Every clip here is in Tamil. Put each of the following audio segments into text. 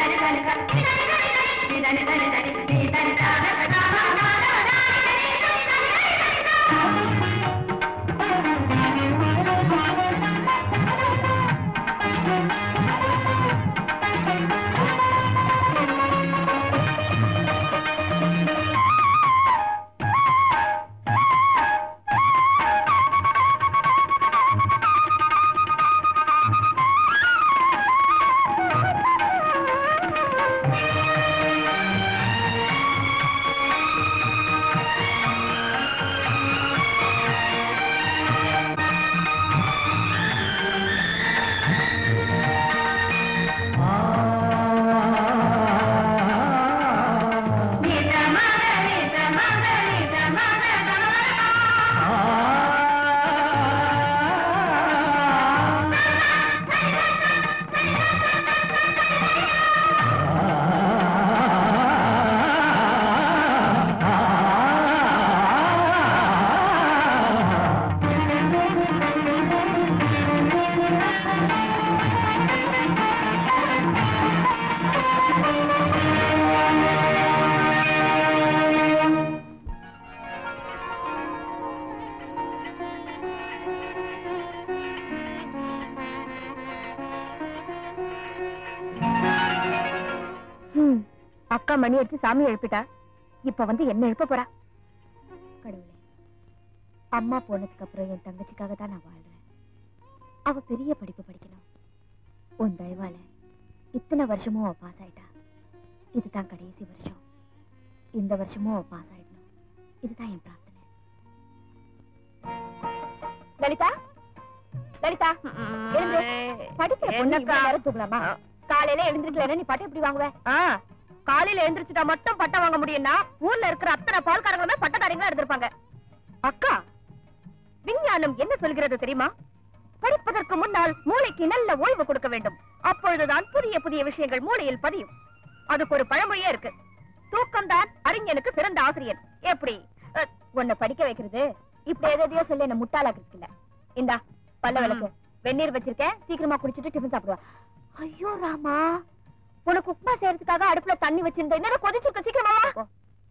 ஹம், அக்கா மணி அடிச்சு சாமி எழுப்பிட்டா இப்ப வந்து என்ன எழுப்ப போறா கடவுளே அம்மா போனதுக்கு அப்புறம் என் தங்கச்சிக்காக தான் நான் வாழ்றேன் அவ பெரிய படிப்பு படிக்கணும் உன் தயவால இத்தனை வருஷமும் அவ பாஸ் ஆயிட்டா இதுதான் கடைசி வருஷம் இந்த வருஷமும் அவ பாஸ் ஆயிடணும் இதுதான் என் பிரார்த்தனை லலிதா லலிதா எழுந்து. படிக்கிற பொண்ணு இவ்வளவு நேரம் தூங்கலாமா காலையில எழுந்திருக்கலன்னா நீ பட்டம் எப்படி வாங்குவ காலையில எழுந்திருச்சுட்டா மட்டும் பட்டம் வாங்க முடியும்னா ஊர்ல இருக்கிற அத்தனை பால்காரங்களுமே பட்டதாரிங்களா இருந்திருப்பாங்க அக்கா விஞ்ஞானம் என்ன சொல்கிறது தெரியுமா படிப்பதற்கு முன்னால் மூளைக்கு நல்ல ஓய்வு கொடுக்க வேண்டும் அப்பொழுதுதான் புதிய புதிய விஷயங்கள் மூளையில் பதியும் அதுக்கு ஒரு பழமொழியே இருக்கு தூக்கம்தான் அறிஞனுக்கு சிறந்த ஆசிரியர் எப்படி அஹ், உன்னை படிக்க வைக்கிறது இப்படி எதையோ சொல்லி என்ன முட்டாளாக்கு இல்ல இந்தா பல்ல விளக்கு வெந்நீர் வச்சிருக்கேன் சீக்கிரமா குடிச்சிட்டு டிஃபன் சாப்பிடுவா ஐயோ ராமா உனக்கு உப்புமா செய்யறதுக்காக அடுப்புல தண்ணி வச்சிருந்த என்னடா கொதிச்சிருக்க சீக்கிரமா வா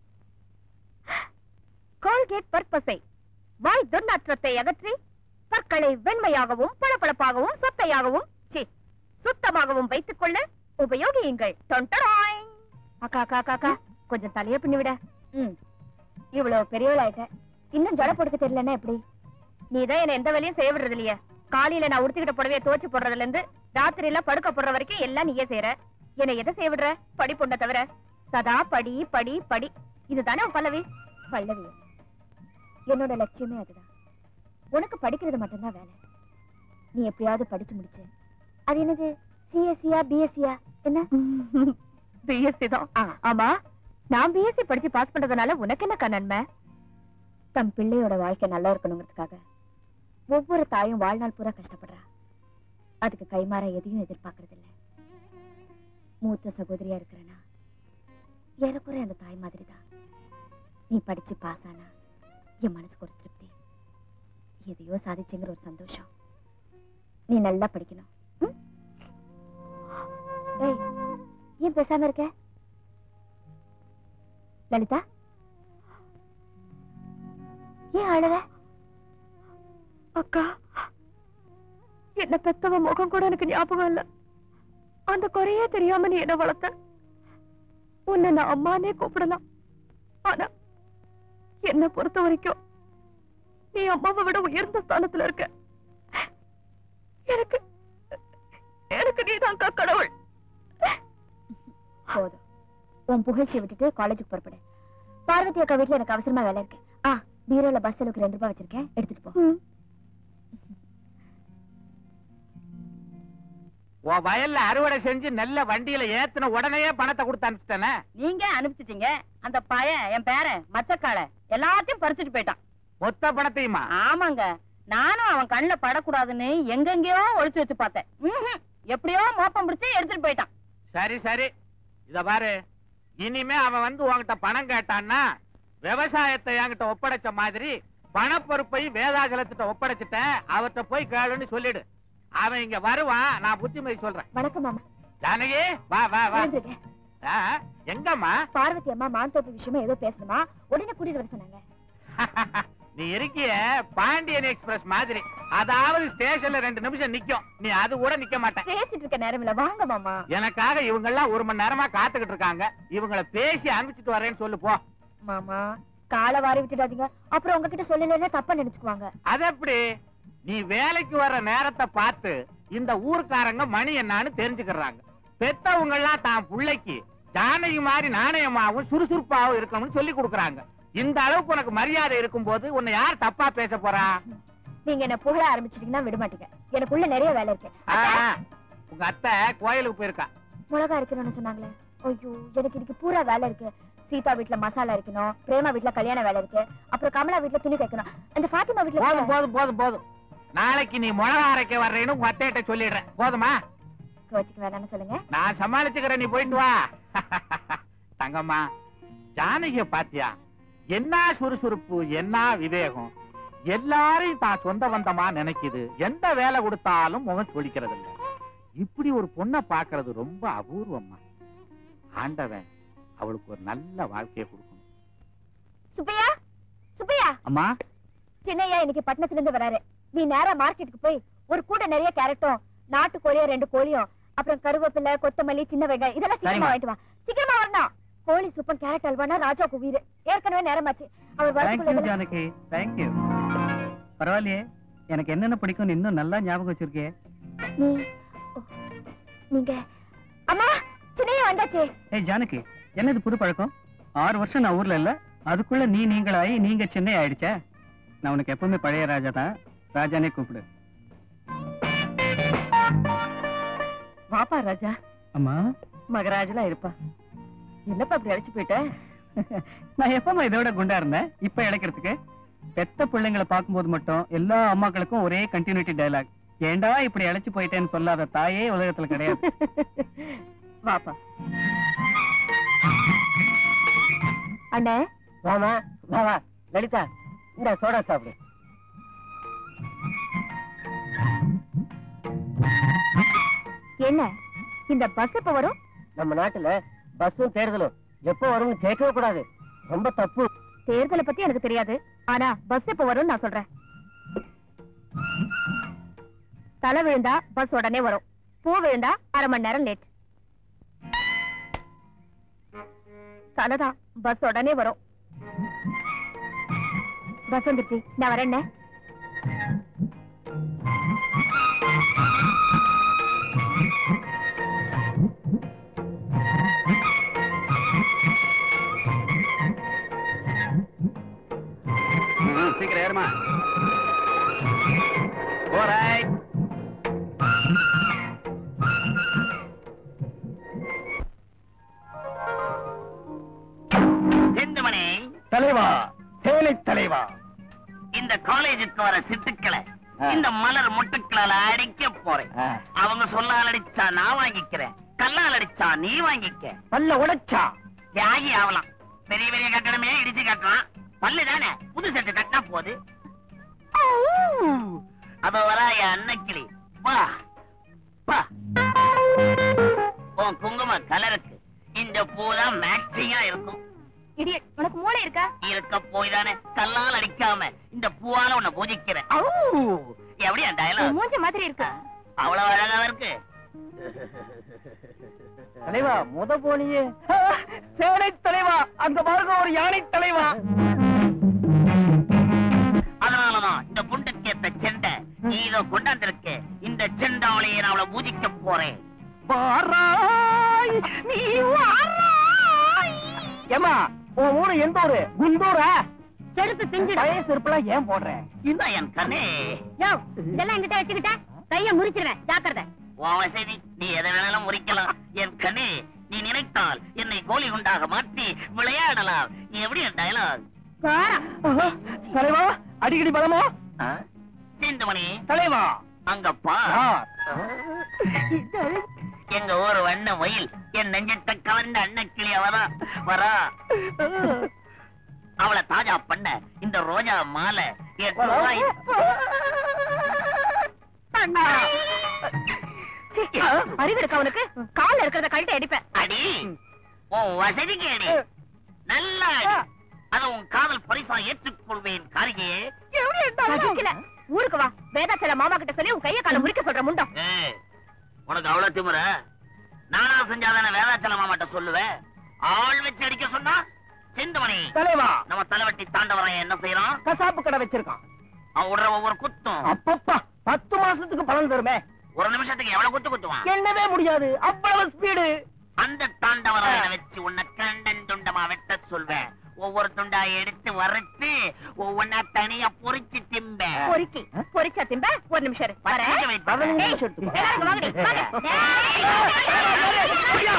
கோல்கேட் பற்பசை வாய் துர்நாற்றத்தை அகற்றி பற்களை வெண்மையாகவும் பளபளப்பாகவும் சொத்தையாகவும் சீ சுத்தமாகவும் வைத்துக் கொள்ள உபயோகியுங்கள் டொண்டடாய். அக்கா அக்கா அக்கா அக்கா கொஞ்சம் தலைய பின்னி விட ம் இவ்வளவு பெரியவளாயிட்ட இன்னும் ஜட போட்டுக்க தெரியலன்னா எப்படி நீதான் என்ன எந்த வேலையும் செய்ய விடுறது இல்லையே காலையில நான் உடுத்திக்கிட்ட புடவைய துவச்சு போடுறதுல இருந்து ராத்திரியில படுக்க போடுற வரைக்கும் எல்லாம் நீயே செய்யற என்ன எதை செய்ய விடுற படி பொண்ண தவிர சதா படி படி படி இதுதானே உன் பல்லவி பல்லவி என்னோட லட்சியமே அதுதான் உனக்கு படிக்கிறது மட்டும்தான் வேலை நீ எப்படியாவது படிச்சு முடிச்சு அது என்னது சிஎஸ்சியா பிஎஸ்சியா என்ன பிஎஸ்சி தான் ஆமா நான் பிஎஸ்சி படிச்சு பாஸ் பண்றதுனால உனக்கு என்ன நன்மை தன் பிள்ளையோட வாழ்க்கை நல்லா இருக்கணுங்கிறதுக்காக ஒவ்வொரு தாயும் வாழ்நாள் பூரா கஷ்டப்படுறா அதுக்கு கைமாற எதையும் எதிர்பார்க்கறது இல்ல மூத்த சகோதரியா இருக்கிறனா ஏறக்குறை அந்த தாய் மாதிரி தான் நீ படிச்சு பாஸ் ஆனா என் மனசுக்கு ஒரு திருப்தி எதையோ சாதிச்சுங்கிற ஒரு சந்தோஷம் நீ நல்லா படிக்கணும் ம்? ஏய் ஏன் பேசாம இருக்க லலிதா ஏன் அழற அக்கா என்ன பெத்தவ முகம் கூட எனக்கு ஞாபகம் இல்ல அந்த குறையே தெரியாம நீ என்ன வளர்த்த உன்னை நான் அம்மானே கூப்பிடலாம் ஆனா என்ன பொறுத்த வரைக்கும் நீ அம்மாவை விட உயர்ந்த ஸ்தானத்துல இருக்க எனக்கு எனக்கு நீதான் கடவுள் போதும் உன் புகழ்ச்சியை விட்டுட்டு காலேஜுக்கு புறப்படு பார்வதி அக்கா வீட்டுல எனக்கு அவசரமா வேலை இருக்கு ஆ பீரோல பஸ் செலவுக்கு ரெண்டு ரூபாய் வச்சிருக்கேன் எடுத்துட்டு போ உன் வயல்ல அறுவடை செஞ்சு நல்ல வண்டியில ஏத்துன உடனே பணத்தை கொடுத்து அனுப்பிச்சிட்டானே நீங்க அனுப்பிச்சிட்டீங்க அந்த பையன் என் பேரன் மச்சக்கால எல்லாத்தையும் பறிச்சுட்டு போயிட்டான் மொத்த பணத்தையுமா ஆமாங்க நானும் அவன் கண்ணுல படக்கூடாதுன்னு எங்கெங்கயோ ஒளிச்சு வச்சு பார்த்தேன் ம்ஹும். எப்படியோ மோப்பம் பிடிச்சு எடுத்துட்டு போயிட்டான் சரி சரி இத பாரு இனிமே அவன் வந்து உன்கிட்ட பணம் கேட்டான்னா விவசாயத்தை என்கிட்ட ஒப்படைச்ச மாதிரி பணப்பொறுப்பை வேதாஜலத்திட்ட ஒப்படைச்சிட்டேன் அவர்கிட்ட போய் கேளுன்னு சொல்லிடு அவன் இங்க வருவான் நான் புத்திமதி சொல்றேன் வணக்கம் மாமா ஜானகி வா வா வா எழுந்திருங்க. ஆ, எங்கம்மா பார்வதி அம்மா மாந்தோப்பு விஷயமா ஏதோ பேசணுமா உடனே கூட்டிட்டு வர சொன்னாங்க நீ இருக்கிய பாண்டியன் எக்ஸ்பிரஸ் மாதிரி அதாவது ஸ்டேஷன்ல ரெண்டு நிமிஷம் நிக்கும் நீ அது கூட நிக்க மாட்டேன் பேசிட்டு இருக்க நேரம் இல்ல வாங்க மாமா எனக்காக இவங்க எல்லாம் ஒரு மணி நேரமா காத்துக்கிட்டு இருக்காங்க இவங்கள பேசி அனுப்பிச்சிட்டு வரேன்னு சொல்லு போ மாமா காலை வாரி விட்டுடாதீங்க அப்புறம் உங்ககிட்ட சொல்லலைன்னா தப்பா நினைச்சுக்குவாங்க அது எப்படி நீ வேலைக்கு வர்ற நேரத்தை பார்த்து இந்த ஊர்க்காரங்க மணி என்னன்னு தெரிஞ்சுக்கிறாங்க பெத்தவங்க எல்லாம் தான் பிள்ளைக்கு ஜானகி மாதிரி நாணயமாவும் சுறுசுறுப்பாவும் இருக்கணும்னு சொல்லி கொடுக்கறாங்க இந்த அளவுக்கு உனக்கு மரியாதை இருக்கும்போது உன்னை யார் தப்பா பேச போறா நீங்க என்ன புகழ ஆரம்பிச்சிட்டீங்கன்னா விட மாட்டீங்க எனக்குள்ள நிறைய வேலை இருக்கு ஆ, உங்க அத்தை கோயிலுக்கு போயிருக்கா மிளகா இருக்கணும்னு சொன்னாங்களே ஐயோ எனக்கு இன்னைக்கு பூரா வேலை இருக்கு சீதா வீட்ல மசாலா இருக்கணும் பிரேமா வீட்ல கல்யாண வேலை இருக்கு அப்புறம் கமலா வீட்ல துணி தைக்கணும் அந்த பாத்திமா போதும் வீட்ல போதும் போதும் போதும் நாளைக்கு நீ மிளகா அரைக்க வர்றேன்னு உங்க அத்தையிட்ட சொல்லிடுறேன் போதுமா கோச்சிக்க வேணாம்னு சொல்லுங்க நான் சமாளிச்சுக்கிறேன் நீ போயிட்டு வா தங்கம்மா ஜானகிய பாத்தியா என்ன சுறுசுறுப்பு என்ன விவேகம் எல்லாரையும் தான் சொந்த பந்தமா நினைக்குது எந்த வேலை கொடுத்தாலும் முகம் சொல்லிக்கிறது இல்ல இப்படி ஒரு பொண்ணை பாக்குறது ரொம்ப அபூர்வம்மா ஆண்டவன் அவளுக்கு ஒரு நல்ல வாழ்க்கையை கொடுக்கணும் சுப்பையா சுப்பையா அம்மா சின்னையா இன்னைக்கு பட்டணத்துல இருந்து வராரு நீ நேரா மார்க்கெட்டுக்கு போய் ஒரு கூட நிறைய கேரட்டும் நாட்டு கோழியும் ரெண்டு கோழியும் அப்புறம் கருவேப்பிலை கொத்தமல்லி சின்ன வெங்காயம் இதெல்லாம் சீக்கிரமா சரிம்மா. வாங்கிட்டு வா சீக்கிரமா வரணும் கோழி சூப்பர் கேரட் அல்வானா ராஜாக்கு உயிர் ஏற்கனவே நேரமாச்சு அவர் தேங்க்யூ வரதுக்குள்ள ஜானகி தேங்க்யூ பரவாயில்லையே எனக்கு என்னென்ன பிடிக்கும் இன்னும் நல்லா ஞாபகம் வச்சிருக்கே நீ ஓ, நீங்க அம்மா சின்னையா வந்தாச்சு ஏய் ஜானகி என்னது புது பழக்கம் ஆறு வருஷம் நான் ஊர்ல இல்ல அதுக்குள்ள நீ நீங்களாயி நீங்க சென்னை ஆயிடுச்சே நான் உனக்கு எப்பவுமே பழைய ராஜா தான் ராஜானே கூப்பிடு வாப்பா ராஜா அம்மா மகராஜெல்லாம் இருப்பா என்னப்பா இப்படி அழைச்சு போயிட்ட நான் எப்பமா இதோட குண்டா இருந்தேன் இப்ப இழைக்கிறதுக்கு பெத்த பிள்ளைங்களை பார்க்கும்போது மட்டும் எல்லா அம்மாக்களுக்கும் ஒரே கண்டினியூட்டி டயலாக் ஏண்டா இப்படி இழைச்சு போயிட்டேன்னு சொல்லாத தாயே உலகத்துல கிடையாது வாப்பா அண்ணே வாமா வா வா லலிதா இந்த சோடா சாப்பிடு என்ன இந்த பஸ் எப்ப வரும் நம்ம நாட்டுல பஸ்ஸும் தேர்தலும் எப்போ வரும்னு கேட்கவே கூடாது ரொம்ப தப்பு தேர்தலை பத்தி எனக்கு தெரியாது ஆனா பஸ் எப்ப வரும்னு நான் சொல்றேன் தலை விழுந்தா பஸ் உடனே வரும் பூ விழுந்தா அரை மணி நேரம் லேட் தலைதான் பஸ் உடனே வரும் பஸ் வந்துருச்சு நான் வரேன் சீக்கிரம் ஏறுமா Alright. செந்துமணி தலைவா சேலை தலைவா இந்த காலேஜுக்கு வர சிட்டுக்களை ஆ. இந்த மலர் முட்டுக்களால அடிக்க போறேன் ஆ. அவங்க சொல்லால் அடிச்சா நான் வாங்கிக்கிறேன் கல்லால் அடிச்சா நீ வாங்கிக்க பல்ல உடைச்சா தியாகி ஆகலாம் பெரிய பெரிய கட்டணமே இடிச்சு கட்டலாம் பல்லு தானே புது செட்டு கட்டினா போது அதோ வரா என் அன்னக்கிளி வா வா உன் குங்கும கலருக்கு இந்த பூ தான் மேட்சிங்கா இருக்கும் இடியட் உனக்கு மூளை இருக்கா இருக்க போய் தானே கல்லால் அடிக்காம இந்த பூவால உன்னை பூஜிக்கிறேன் எப்படி அந்த உன் டயலாக் மூஞ்ச மாதிரி இருக்கு அவ்வளவு அழகா இருக்கு தலைவா முத போனியே சேனை தலைவா அங்க பாருங்க ஒரு யானை தலைவா அதனாலதான் இந்த குண்டுக்கு ஏத்த செண்டை நீ இதோ கொண்டாந்திருக்க இந்த செண்டாவளையை நான் அவளை பூஜிக்க போறேன் வாராய் நீ வாராய் ஏமா உன் ஊரு எந்த ஊரு குண்டூரா செருப்பு பிஞ்சிடும் பழைய செருப்புலாம் ஏன் போடுற இந்த என் கண்ணே யோ இதெல்லாம் என்கிட்ட வச்சுக்கிட்ட கைய முறிச்சிருவேன் ஜாக்கிரதை உன் வசதி நீ எதை வேணாலும் முறிக்கலாம் என் கண்ணே நீ நினைத்தால் என்னை கோலி குண்டாக மாற்றி விளையாடலாம் நீ எப்படி என் டயலாக் கோரம் தலைவா அடிக்கடி பலமோ சிந்துமணி தலைவா அங்க பா யார்? எங்க ஊர் வண்ண மயில் என் நெஞ்சத்தை கவர்ந்த அண்ணக்கிளி அவரா வரா அவளை தாஜா பண்ண இந்த ரோஜா மாலை என் ரூபாய் சீ, அறிவு இருக்கு அவனுக்கு கால்ல இருக்கிறத கழட்டி அடிப்பேன் அடி உன் வசதிக்கு அடி நல்லா அடி. அதை உன் காதல் பரிசா ஏற்றுக்கொள்வேன் காரிகையே சகிக்கல. ஊருக்கு வா வேதாச்சல மாமா கிட்ட சொல்லி உன் கைய கால முறிக்க சொல்ற முண்டம் ஏய், உனக்கு அவ்வளவு திமிர நானா செஞ்சாதானே வேதாச்சல மாமாட்ட சொல்லுவேன் ஆள் வச்சு அடிக்க சொன்னா செந்துமணி தலைவா நம்ம தலைவட்டி தாண்டவரையன் என்ன செய்யறான் கசாப்பு கடை வச்சிருக்கான் அவன் விடுற ஒவ்வொரு குத்தும் அப்பப்பா பத்து மாசத்துக்கு பலன் தருமே ஒரு நிமிஷத்துக்கு எவ்வளவு குத்து குத்துவான் என்னவே முடியாது அவ்வளவு ஸ்பீடு அந்த தாண்டவரையனை வச்சு உன்னை கண்டன் துண்டமா வெட்ட சொல்வேன் ஒவ்வொரு துண்டா எடுத்து வறுத்து ஒவ்வொன்னா தனியா பொரிச்சு திம்ப பொறுக்கி பொரிச்சா திம்ப ஒரு நிமிஷம் இரு. வரேன். பத்து நிமிஷம் wait பண்ணு. ஏய், எல்லாரும் இங்க வாங்கடி, வாங்க. ஏய்,